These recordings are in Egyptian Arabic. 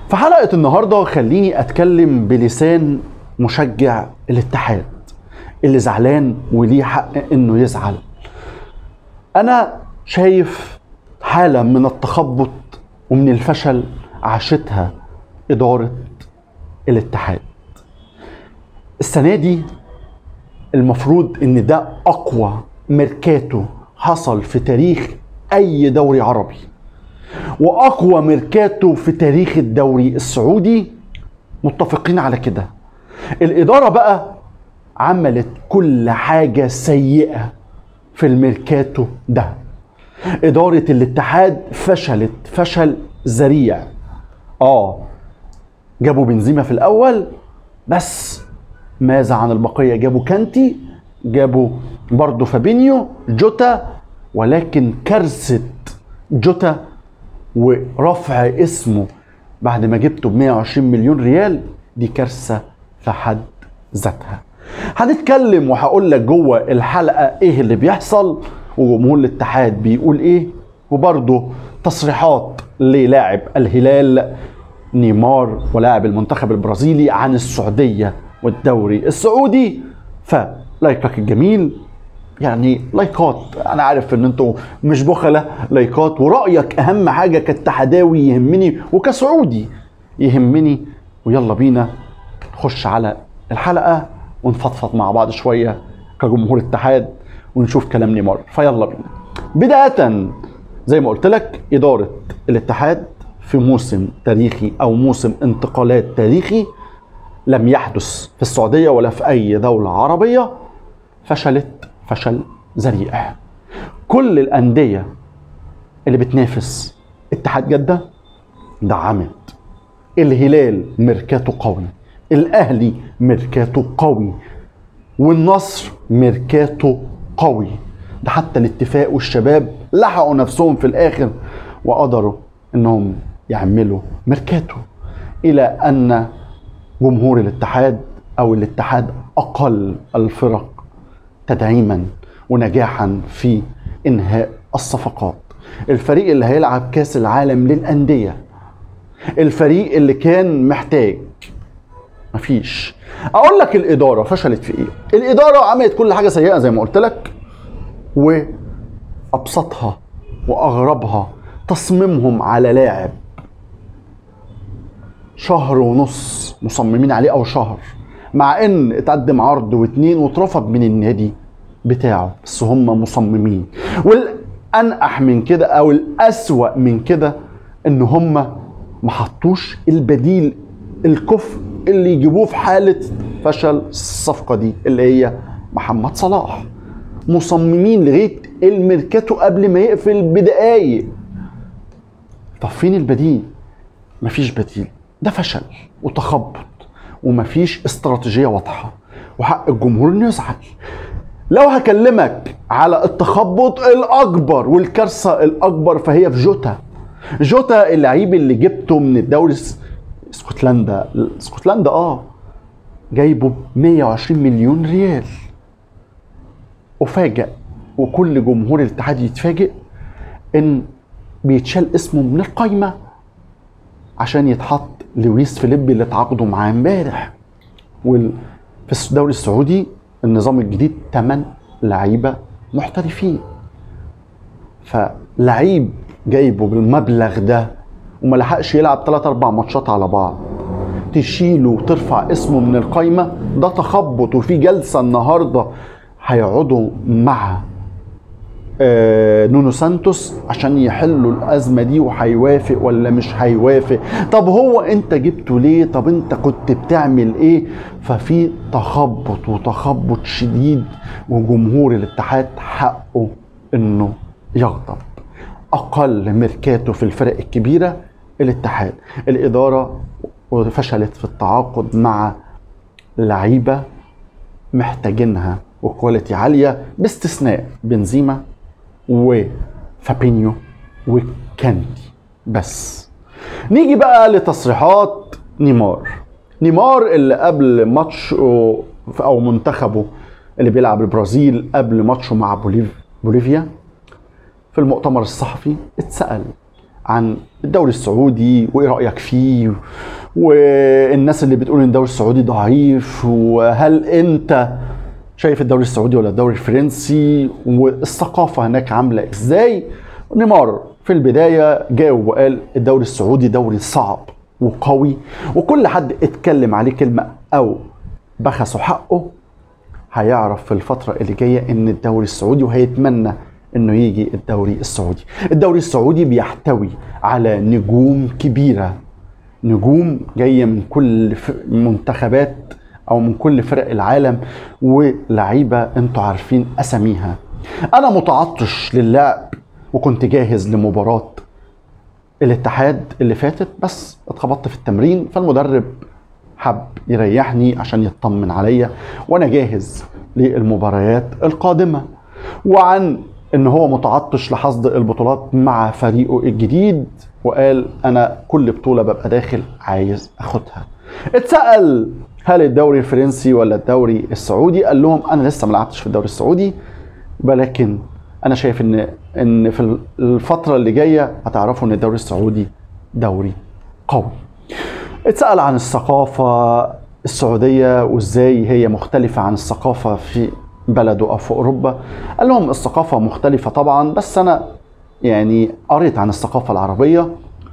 في حلقة النهاردة خليني أتكلم بلسان مشجع الاتحاد اللي زعلان وليه حق إنه يزعل أنا شايف حالة من التخبط ومن الفشل عاشتها إدارة الاتحاد السنة دي المفروض إن ده أقوى ميركاتو حصل في تاريخ أي دوري عربي واقوى ميركاتو في تاريخ الدوري السعودي متفقين على كده الاداره بقى عملت كل حاجه سيئه في الميركاتو ده اداره الاتحاد فشلت فشل ذريع اه جابوا بنزيما في الاول بس ماذا عن البقيه جابوا كانتي جابوا برضه فابينيو جوتا ولكن كارثه جوتا ورفع اسمه بعد ما جبته ب 120 مليون ريال دي كارثه في حد ذاتها هنتكلم وهقول لك جوه الحلقه ايه اللي بيحصل وجمهور الاتحاد بيقول ايه وبرضه تصريحات للاعب الهلال نيمار ولاعب المنتخب البرازيلي عن السعوديه والدوري السعودي فلايكك الجميل يعني لايكات انا عارف ان انتوا مش بخلة لايكات ورايك اهم حاجه كاتحداوي يهمني وكسعودي يهمني ويلا بينا نخش على الحلقه ونفضفض مع بعض شويه كجمهور اتحاد ونشوف كلام نيمار فيلا بينا بدايه زي ما قلت لك اداره الاتحاد في موسم تاريخي او موسم انتقالات تاريخي لم يحدث في السعوديه ولا في اي دوله عربيه فشلت فشل ذريع كل الأندية اللي بتنافس اتحاد جدة دعمت الهلال ميركاتو قوي الأهلي ميركاتو قوي والنصر ميركاتو قوي ده حتى الاتفاق والشباب لحقوا نفسهم في الآخر وقدروا انهم يعملوا ميركاتو الى ان جمهور الاتحاد او الاتحاد اقل الفرق تدعيما ونجاحا في انهاء الصفقات الفريق اللي هيلعب كاس العالم للانديه الفريق اللي كان محتاج مفيش اقول لك الاداره فشلت في ايه الاداره عملت كل حاجه سيئه زي ما قلت لك وابسطها واغربها تصميمهم على لاعب شهر ونص مصممين عليه او شهر مع ان اتقدم عرض واتنين واترفض من النادي بتاعه بس هم مصممين والانقح من كده او الاسوأ من كده ان هم ما حطوش البديل الكفء اللي يجيبوه في حالة فشل الصفقة دي اللي هي محمد صلاح مصممين لغاية الميركاتو قبل ما يقفل بدقايق طب فين البديل مفيش بديل ده فشل وتخبط ومفيش استراتيجيه واضحه وحق الجمهور انه يزعل لو هكلمك على التخبط الاكبر والكارثه الاكبر فهي في جوتا جوتا اللعيب اللي جبته من الدوري س- اسكتلندا اسكتلندا اه جايبه ب 120 مليون ريال وفاجئ وكل جمهور الاتحاد يتفاجئ ان بيتشال اسمه من القايمه عشان يتحط لويس فيليبي اللي اتعاقدوا معاه امبارح وال... في الدوري السعودي النظام الجديد 8 لعيبه محترفين فلعيب جايبه بالمبلغ ده وما لحقش يلعب 3 4 ماتشات على بعض تشيله وترفع اسمه من القايمه ده تخبط وفي جلسه النهارده هيقعدوا مع آه، نونو سانتوس عشان يحلوا الازمه دي وهيوافق ولا مش هيوافق طب هو انت جبته ليه طب انت كنت بتعمل ايه ففي تخبط وتخبط شديد وجمهور الاتحاد حقه انه يغضب اقل ميركاتو في الفرق الكبيره الاتحاد الاداره فشلت في التعاقد مع لعيبه محتاجينها وكواليتي عاليه باستثناء بنزيما وفابينيو وكانتي بس نيجي بقى لتصريحات نيمار نيمار اللي قبل ماتش او منتخبه اللي بيلعب البرازيل قبل ماتشه مع بوليف بوليفيا في المؤتمر الصحفي اتسأل عن الدوري السعودي وايه رايك فيه والناس اللي بتقول ان الدوري السعودي ضعيف وهل انت شايف الدوري السعودي ولا الدوري الفرنسي والثقافه هناك عامله ازاي نيمار في البدايه جاوب وقال الدوري السعودي دوري صعب وقوي وكل حد اتكلم عليه كلمه او بخسوا حقه هيعرف في الفترة اللي جاية إن الدوري السعودي وهيتمنى إنه يجي الدوري السعودي. الدوري السعودي بيحتوي على نجوم كبيرة نجوم جاية من كل ف- منتخبات أو من كل فرق العالم ولعيبة أنتوا عارفين أساميها. أنا متعطش للعب وكنت جاهز لمباراة الاتحاد اللي فاتت بس اتخبطت في التمرين فالمدرب حب يريحني عشان يطمن عليا وانا جاهز للمباريات القادمه وعن ان هو متعطش لحصد البطولات مع فريقه الجديد وقال انا كل بطوله ببقى داخل عايز اخدها اتسال هل الدوري الفرنسي ولا الدوري السعودي قال لهم انا لسه ما لعبتش في الدوري السعودي ولكن انا شايف ان ان في الفتره اللي جايه هتعرفوا ان الدوري السعودي دوري قوي اتسأل عن الثقافة السعودية وازاي هي مختلفة عن الثقافة في بلده أو في أوروبا قال لهم الثقافة مختلفة طبعا بس أنا يعني قريت عن الثقافة العربية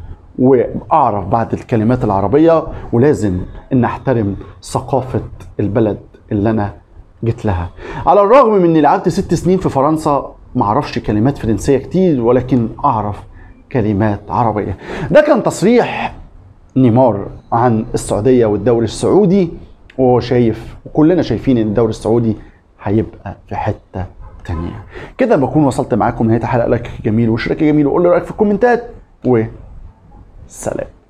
وأعرف بعض الكلمات العربية ولازم إن أحترم ثقافة البلد اللي أنا جيت لها على الرغم من إني لعبت ست سنين في فرنسا معرفش كلمات فرنسية كتير ولكن أعرف كلمات عربية ده كان تصريح نيمار عن السعودية والدوري السعودي وهو شايف وكلنا شايفين ان الدوري السعودي هيبقى في حتة تانية كده بكون وصلت معاكم لنهاية الحلقة لك جميل واشتراك جميل وقول لي رأيك في الكومنتات وسلام